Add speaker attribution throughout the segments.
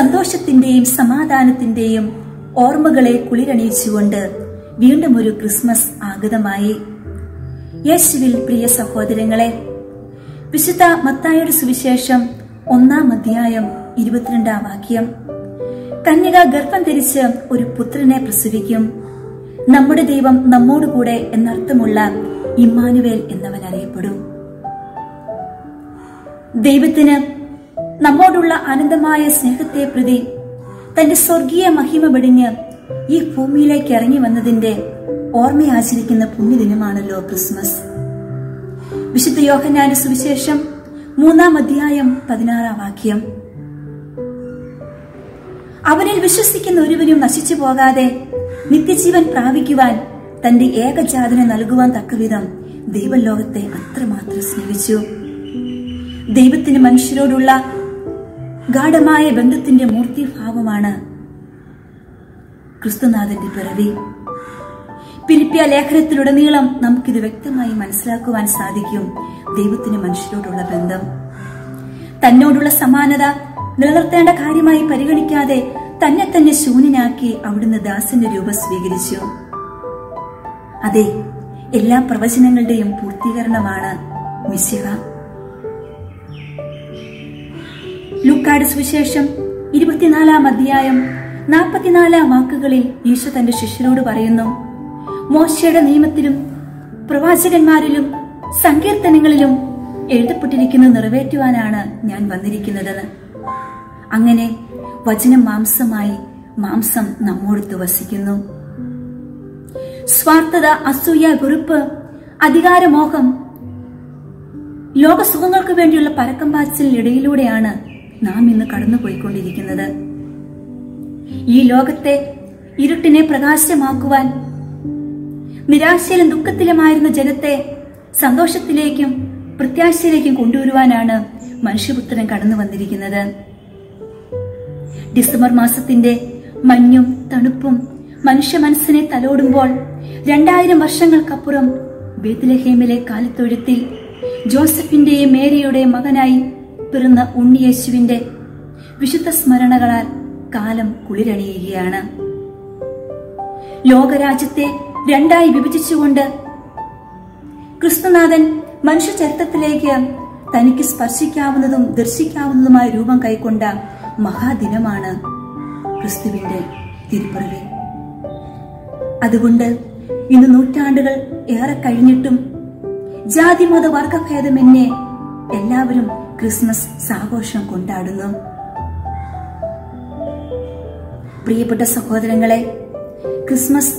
Speaker 1: സന്തോഷത്തിന്റെയും സമാധാനത്തിന്റെയും ഓർമ്മകളെ കുളിരണിയിച്ചുകൊണ്ട് വീണ്ടും ഒരു ക്രിസ്മസ് ആഗതമായി യേശുവിൽ പ്രിയ സഹോദരങ്ങളെ വിശുദ്ധ മത്തായുടെ സുവിശേഷം ഒന്നാം അധ്യായം ഇരുപത്തിരണ്ടാം വാക്യം കന്യക ഗർഭം ധരിച്ച് ഒരു പുത്രനെ പ്രസവിക്കും നമ്മുടെ ദൈവം നമ്മോടുകൂടെ എന്നർത്ഥമുള്ള ഇമ്മാനുവേൽ എന്നവൻ അറിയപ്പെടും ദൈവത്തിന് നമ്മോടുള്ള അനന്തമായ സ്നേഹത്തെ പ്രതി തന്റെ സ്വർഗീയ മഹിമ വെടിഞ്ഞ് ഈ ഭൂമിയിലേക്ക് ഇറങ്ങി വന്നതിന്റെ ഓർമ്മയാചരിക്കുന്ന പുണ്യദിനമാണല്ലോ ക്രിസ്മസ് വിശുദ്ധ യോഹന്നാന്റെ സുവിശേഷം മൂന്നാം അധ്യായം പതിനാറാം വാക്യം അവനിൽ വിശ്വസിക്കുന്ന ഒരുവനും നശിച്ചു പോകാതെ നിത്യജീവൻ പ്രാപിക്കുവാൻ തന്റെ ഏകജാതനെ നൽകുവാൻ തക്കവിധം ദൈവലോകത്തെ അത്രമാത്രം സ്നേഹിച്ചു ദൈവത്തിന് മനുഷ്യരോടുള്ള ഗാഠമായ ബന്ധത്തിന്റെ മൂർത്തിഭാവമാണ് ക്രിസ്തുനാഥന്റെ പിറവി പിലിപ്പിയ ലേഖനത്തിലുടനീളം നമുക്കിത് വ്യക്തമായി മനസ്സിലാക്കുവാൻ സാധിക്കും ദൈവത്തിന് മനുഷ്യരോടുള്ള ബന്ധം തന്നോടുള്ള സമാനത നിലനിർത്തേണ്ട കാര്യമായി പരിഗണിക്കാതെ തന്നെ തന്നെ ശൂന്യനാക്കി അവിടുന്ന് ദാസന്റെ രൂപം സ്വീകരിച്ചു അതെ എല്ലാ പ്രവചനങ്ങളുടെയും പൂർത്തീകരണമാണ് മിശിഹ ലൂക്കാട് സുവിശേഷം ഇരുപത്തിനാലാം അധ്യായം നാൽപ്പത്തിനാലാം വാക്കുകളിൽ ഈശോ തന്റെ ശിഷ്യരോട് പറയുന്നു മോശയുടെ നിയമത്തിലും പ്രവാചകന്മാരിലും സങ്കീർത്തനങ്ങളിലും എഴുതപ്പെട്ടിരിക്കുന്നത് നിറവേറ്റുവാനാണ് ഞാൻ വന്നിരിക്കുന്നതെന്ന് അങ്ങനെ വചനം മാംസമായി മാംസം നമ്മോടത്ത് വസിക്കുന്നു സ്വാർത്ഥത അസൂയ വെറുപ്പ് അധികാരമോഹം ലോകസുഖങ്ങൾക്ക് വേണ്ടിയുള്ള പരക്കം പാച്ചിലിടയിലൂടെയാണ് നാം ഇന്ന് കടന്നുപോയിക്കൊണ്ടിരിക്കുന്നത് ഈ ലോകത്തെ ഇരുട്ടിനെ പ്രകാശമാക്കുവാൻ നിരാശയിലും ദുഃഖത്തിലുമായിരുന്ന ജനത്തെ സന്തോഷത്തിലേക്കും പ്രത്യാശയിലേക്കും കൊണ്ടുവരുവാനാണ് മനുഷ്യപുത്രൻ കടന്നു വന്നിരിക്കുന്നത് ഡിസംബർ മാസത്തിന്റെ മഞ്ഞും തണുപ്പും മനുഷ്യ മനസ്സിനെ തലോടുമ്പോൾ രണ്ടായിരം വർഷങ്ങൾക്കപ്പുറം ബേത്ലഹേമിലെ കാലിത്തൊഴുത്തിൽ ജോസഫിന്റെയും മേരിയുടെയും മകനായി പിറന്ന ഉണ്ണിയേശുവിന്റെ വിശുദ്ധ സ്മരണകളാൽ കാലം കുളിരണിയുകയാണ് ലോകരാജ്യത്തെ രണ്ടായി വിഭജിച്ചുകൊണ്ട് ക്രിസ്തുനാഥൻ മനുഷ്യ ചരിത്രത്തിലേക്ക് തനിക്ക് സ്പർശിക്കാവുന്നതും ദർശിക്കാവുന്നതുമായ രൂപം കൈക്കൊണ്ട മഹാദിനമാണ് ക്രിസ്തുവിന്റെ തിരുപ്പിറവി അതുകൊണ്ട് ഇന്ന് നൂറ്റാണ്ടുകൾ ഏറെ കഴിഞ്ഞിട്ടും ജാതിമത വർഗഭേദമെന്നെ എല്ലാവരും ക്രിസ്മസ് സാഘോഷം കൊണ്ടാടുന്നു പ്രിയപ്പെട്ട സഹോദരങ്ങളെ ക്രിസ്മസ്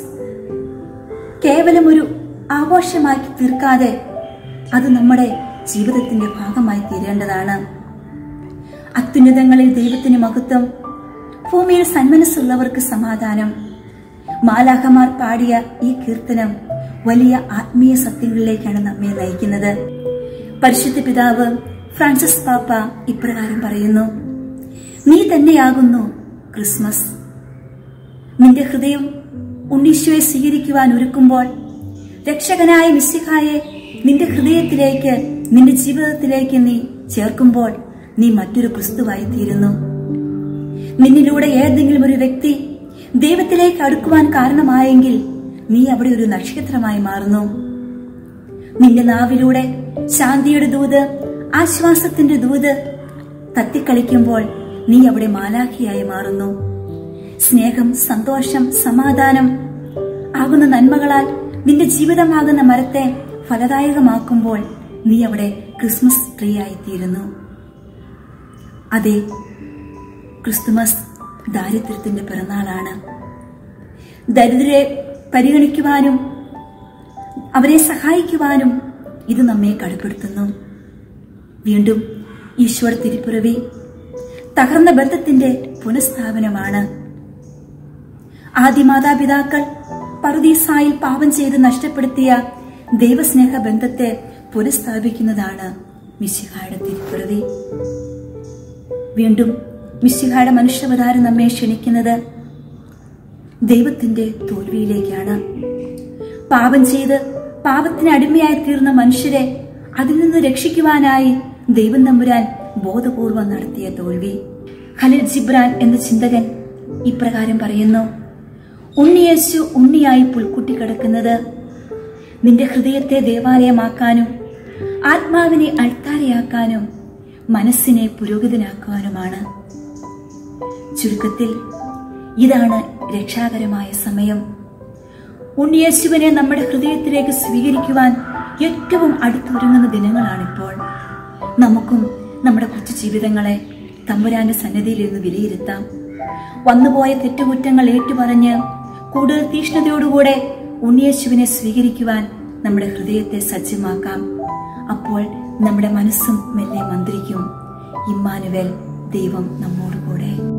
Speaker 1: കേവലം ഒരു ആഘോഷമാക്കി തീർക്കാതെ അത് നമ്മുടെ ജീവിതത്തിന്റെ ഭാഗമായി തീരേണ്ടതാണ് അത്യുന്നതങ്ങളിൽ ദൈവത്തിന് മഹത്വം ഭൂമിയിൽ സന്മനസ്സുള്ളവർക്ക് സമാധാനം മാലാഹമാർ പാടിയ ഈ കീർത്തനം വലിയ ആത്മീയ സത്യങ്ങളിലേക്കാണ് നമ്മെ നയിക്കുന്നത് പരിശുദ്ധ പിതാവ് ഫ്രാൻസിസ് പാപ്പ ഇപ്രകാരം പറയുന്നു നീ തന്നെയാകുന്നു ക്രിസ്മസ് നിന്റെ ഹൃദയം ഉണ്ണീശോയെ സ്വീകരിക്കുവാൻ ഒരുക്കുമ്പോൾ രക്ഷകനായ മിസ്സിഹായെ നിന്റെ ഹൃദയത്തിലേക്ക് നിന്റെ ജീവിതത്തിലേക്ക് നീ ചേർക്കുമ്പോൾ നീ മറ്റൊരു ക്രിസ്തുവായി തീരുന്നു നിന്നിലൂടെ ഏതെങ്കിലും ഒരു വ്യക്തി ദൈവത്തിലേക്ക് അടുക്കുവാൻ കാരണമായെങ്കിൽ നീ അവിടെ ഒരു നക്ഷത്രമായി മാറുന്നു നിന്റെ നാവിലൂടെ ശാന്തിയുടെ ദൂത് ആശ്വാസത്തിന്റെ ദൂത് തത്തിക്കളിക്കുമ്പോൾ നീ അവിടെ മാലാഖിയായി മാറുന്നു സ്നേഹം സന്തോഷം സമാധാനം ആകുന്ന നന്മകളാൽ നിന്റെ ജീവിതമാകുന്ന മരത്തെ ഫലദായകമാക്കുമ്പോൾ നീ അവിടെ ക്രിസ്മസ് ട്രീ ആയിത്തീരുന്നു അതെ ക്രിസ്തുമസ് ദാരിദ്ര്യത്തിന്റെ പിറന്നാളാണ് ദരിദ്രരെ പരിഗണിക്കുവാനും അവരെ സഹായിക്കുവാനും ഇത് നമ്മെ കടപ്പെടുത്തുന്നു വീണ്ടും ഈശ്വർ തിരുപ്പിറവി തകർന്ന ബന്ധത്തിന്റെ പുനഃസ്ഥാപനമാണ് ആദ്യ മാതാപിതാക്കൾ പറുദീസായിൽ പാപം ചെയ്ത് നഷ്ടപ്പെടുത്തിയ ദൈവസ്നേഹ ബന്ധത്തെ പുനഃസ്ഥാപിക്കുന്നതാണ് മിശിഹായുടെ തിരുപ്പിറവി വീണ്ടും മിശിഹായുടെ മനുഷ്യാവതാരം നമ്മെ ക്ഷണിക്കുന്നത് ദൈവത്തിന്റെ തോൽവിയിലേക്കാണ് പാപം ചെയ്ത് പാപത്തിന് അടിമയായി തീർന്ന മനുഷ്യരെ അതിൽ നിന്ന് രക്ഷിക്കുവാനായി ദൈവം തമ്പുരാൻ ബോധപൂർവം നടത്തിയ തോൽവി ഖലിൽ ജിബ്രാൻ എന്ന ചിന്തകൻ ഇപ്രകാരം പറയുന്നു ഉണ്ണിയേശു ഉണ്ണിയായി പുൽക്കുട്ടി കിടക്കുന്നത് നിന്റെ ഹൃദയത്തെ ദേവാലയമാക്കാനും ആത്മാവിനെ അൾത്താരയാക്കാനും മനസ്സിനെ പുരോഗതിനാക്കുവാനുമാണ് ചുരുക്കത്തിൽ ഇതാണ് രക്ഷാകരമായ സമയം ഉണ്ണിയേശുവിനെ നമ്മുടെ ഹൃദയത്തിലേക്ക് സ്വീകരിക്കുവാൻ ഏറ്റവും അടുത്തൊരുങ്ങുന്ന ദിനങ്ങളാണിപ്പോൾ നമുക്കും നമ്മുടെ കൊച്ചു ജീവിതങ്ങളെ തമ്പുരാന്റെ സന്നദ്ധിയിൽ നിന്ന് വിലയിരുത്താം വന്നുപോയ തെറ്റുകുറ്റങ്ങൾ ഏറ്റുപറഞ്ഞ് കൂടുതൽ തീഷ്ണതയോടുകൂടെ ഉണ്ണിയേശുവിനെ സ്വീകരിക്കുവാൻ നമ്മുടെ ഹൃദയത്തെ സജ്ജമാക്കാം അപ്പോൾ നമ്മുടെ മനസ്സും മെല്ലെ മന്ത്രിക്കും ഇമ്മാനുവൽ ദൈവം നമ്മോടുകൂടെ